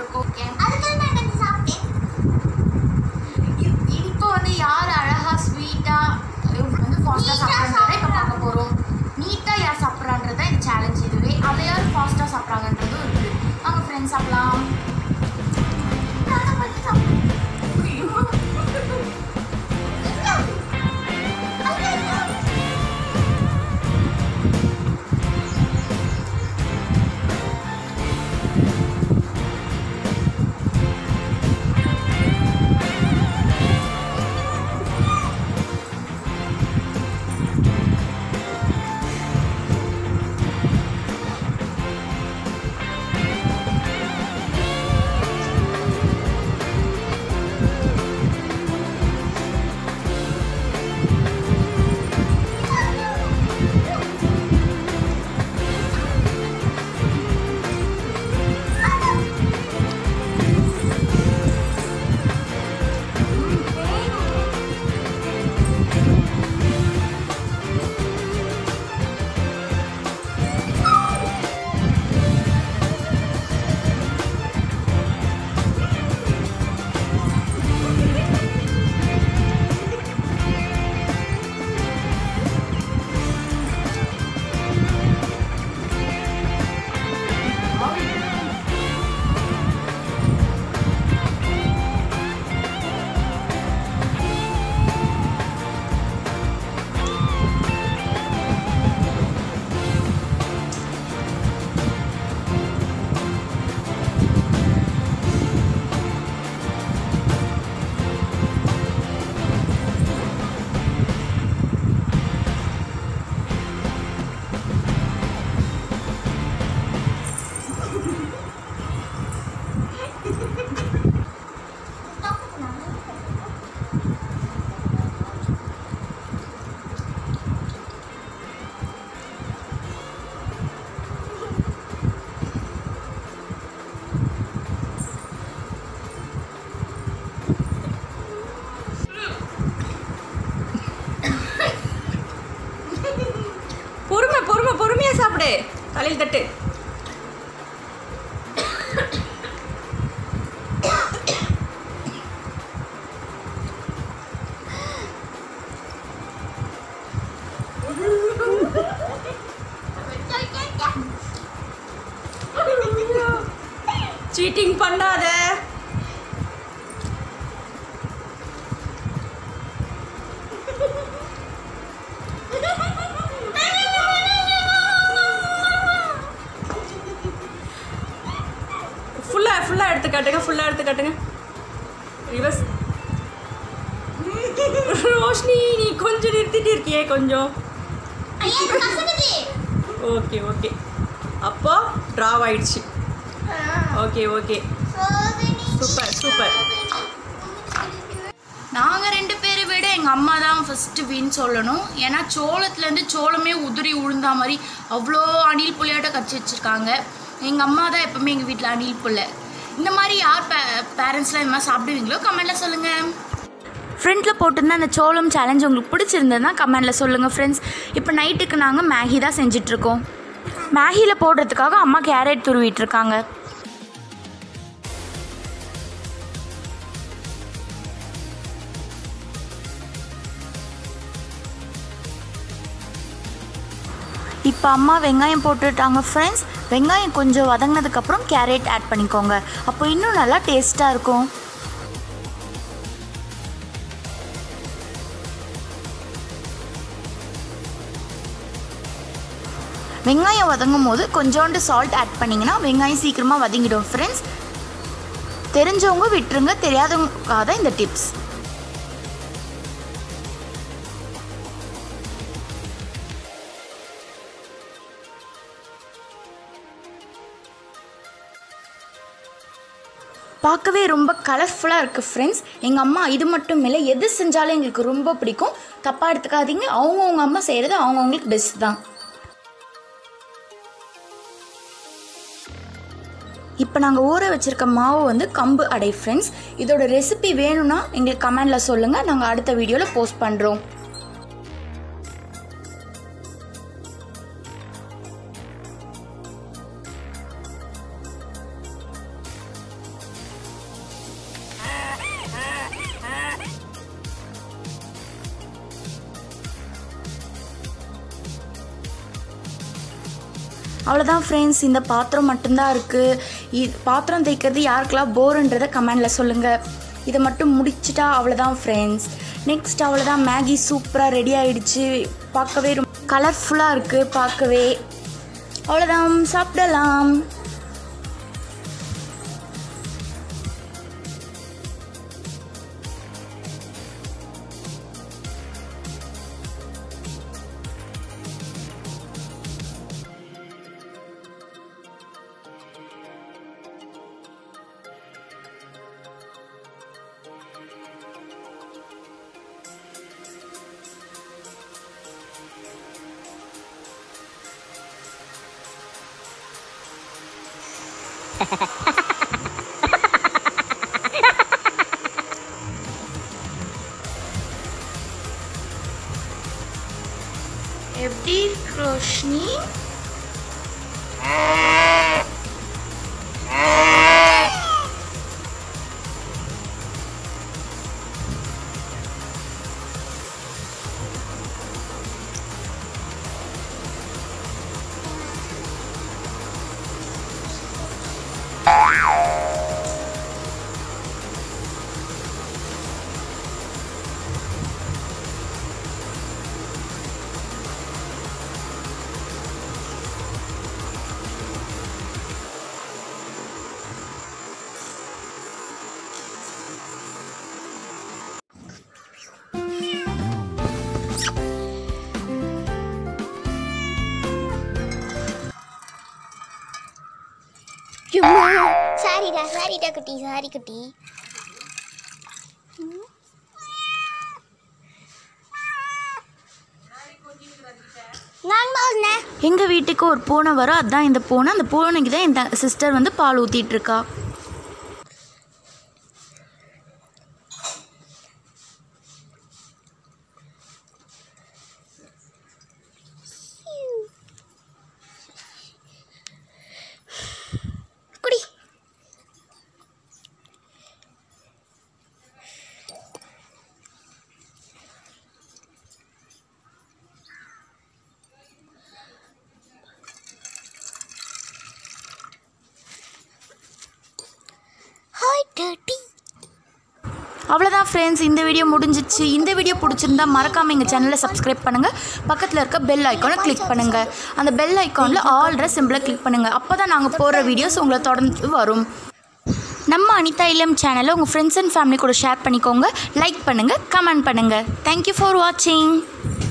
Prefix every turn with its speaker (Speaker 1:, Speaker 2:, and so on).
Speaker 1: இருக்கோம்
Speaker 2: அதுக்கு நான் கொஞ்சம் சாப்பிட்டேன்
Speaker 1: இ- இப்போ வந்து யார் அழகா ஸ்வீட்டா வந்து ஃபாஸ்ட்டாக சாப்பிட்றத இப்போ பார்க்க போகிறோம் நீட்டாக யார் சாப்பிட்றான்றத இந்த சேலஞ்ச் இதுவே அதை யார் ஃபாஸ்ட்டாக சாப்பிட்றாங்கன்றதும் இருக்குது அவங்க ஃப்ரெண்ட்ஸ் சாப்பிடலாம்
Speaker 2: நான் கொஞ்சம் சாப்பிட்டேன்
Speaker 3: பொறுமை பொறுமை பொறுமையா சாப்பிடு தலையில் தட்டு சீட்டிங் பண்ணாத ஃபுல்லா ஃபுல்லா எடுத்து காட்டுங்க ஃபுல்லா எடுத்து காட்டுங்க ரிவர்ஸ் ரோஷினி நீ கொஞ்சம் நிறுத்திட்டு இருக்கியே கொஞ்சம்
Speaker 2: ஐயா இது கசக்குது
Speaker 3: ஓகே ஓகே அப்போ ட்ராவ் ஆயிடுச்சு ஓகே ஓகே
Speaker 2: சோதனை
Speaker 3: சூப்பர் சூப்பர்
Speaker 1: நாங்கள் ரெண்டு பேரை விட எங்கள் அம்மா தான் ஃபஸ்ட்டு வின் சொல்லணும் ஏன்னா சோளத்துலேருந்து சோளமே உதிரி உழுந்தா மாதிரி அவ்வளோ அணில் புள்ளையாட்ட கடிச்சு வச்சுருக்காங்க எங்கள் அம்மா தான் எப்பவுமே எங்கள் வீட்டில் அணில் புல்லை இந்த மாதிரி யார் பே பேரண்ட்ஸ்லாம் இந்த மாதிரி சாப்பிடுவீங்களோ கமெண்ட்டில் சொல்லுங்கள் ஃப்ரெண்டில் போட்டிருந்த அந்த சோளம் சேலஞ்ச் உங்களுக்கு பிடிச்சிருந்ததுன்னா கமெண்டில் சொல்லுங்கள் ஃப்ரெண்ட்ஸ் இப்போ நைட்டுக்கு நாங்கள் மேகி தான் செஞ்சிட்ருக்கோம் மேகியில் போடுறதுக்காக அம்மா கேரட் துருவிட்டு இருக்காங்க இப்போ அம்மா வெங்காயம் போட்டுட்டாங்க ஃப்ரெண்ட்ஸ் வெங்காயம் கொஞ்சம் வதங்கினதுக்கப்புறம் கேரட் ஆட் பண்ணிக்கோங்க அப்போ இன்னும் நல்லா டேஸ்ட்டாக இருக்கும் வெங்காயம் வதங்கும் போது கொஞ்சோண்டு சால்ட் ஆட் பண்ணிங்கன்னா வெங்காயம் சீக்கிரமாக வதங்கிடும் ஃப்ரெண்ட்ஸ் தெரிஞ்சவங்க விட்டுருங்க தெரியாதவங்களுக்காக தான் இந்த டிப்ஸ் பார்க்கவே ரொம்ப கலர்ஃபுல்லாக இருக்குது ஃப்ரெண்ட்ஸ் எங்கள் அம்மா இது மட்டும் இல்லை எது செஞ்சாலும் எங்களுக்கு ரொம்ப பிடிக்கும் தப்பாக எடுத்துக்காதீங்க அவங்கவுங்க அம்மா செய்கிறது அவங்கவுங்களுக்கு பெஸ்ட் தான் இப்போ நாங்கள் ஊற வச்சுருக்க மாவு வந்து கம்பு அடை ஃப்ரெண்ட்ஸ் இதோட ரெசிபி வேணும்னா எங்களுக்கு கமெண்டில் சொல்லுங்கள் நாங்கள் அடுத்த வீடியோவில் போஸ்ட் பண்ணுறோம் அவ்வளோதான் ஃப்ரெண்ட்ஸ் இந்த பாத்திரம் மட்டும்தான் இருக்குது இது பாத்திரம் தேய்க்கிறது யாருக்கெல்லாம் போருன்றதை கமெண்டில் சொல்லுங்கள் இதை மட்டும் முடிச்சிட்டா அவ்வளோதான் ஃப்ரெண்ட்ஸ் நெக்ஸ்ட் அவ்வளோதான் மேகி சூப்பராக ரெடி ஆயிடுச்சு பார்க்கவே ரொம்ப கலர்ஃபுல்லாக இருக்குது பார்க்கவே அவ்வளோதான் சாப்பிடலாம் எப்படி இருக்கு ரோஷினி
Speaker 2: சாரிடா சாரிடா குட்டி சாரி குட்டி நான் போனேன்
Speaker 1: எங்கள் வீட்டுக்கு ஒரு பூனை வரும் அதுதான் இந்த பூனை அந்த பூனைக்கு தான் இந்த சிஸ்டர் வந்து பால் ஊற்றிட்டு இருக்கா
Speaker 2: குடி ஹாய் டர்ட்டி
Speaker 1: அவ்வளோதான் ஃப்ரெண்ட்ஸ் இந்த வீடியோ முடிஞ்சிச்சு இந்த வீடியோ பிடிச்சிருந்தா மறக்காமல் எங்கள் சேனலை சப்ஸ்கிரைப் பண்ணுங்கள் பக்கத்தில் இருக்க பெல் ஐக்கானை கிளிக் பண்ணுங்கள் அந்த பெல் ஐக்கானில் ஆல்ரெடி சிம்பிளை கிளிக் பண்ணுங்கள் அப்போ தான் நாங்கள் போடுற வீடியோஸ் உங்களை தொடர்ந்து வரும் நம்ம அனிதா இளம் சேனலை உங்கள் ஃப்ரெண்ட்ஸ் அண்ட் ஃபேமிலி கூட ஷேர் பண்ணிக்கோங்க லைக் பண்ணுங்கள் கமெண்ட் பண்ணுங்கள் தேங்க்யூ ஃபார் வாட்சிங்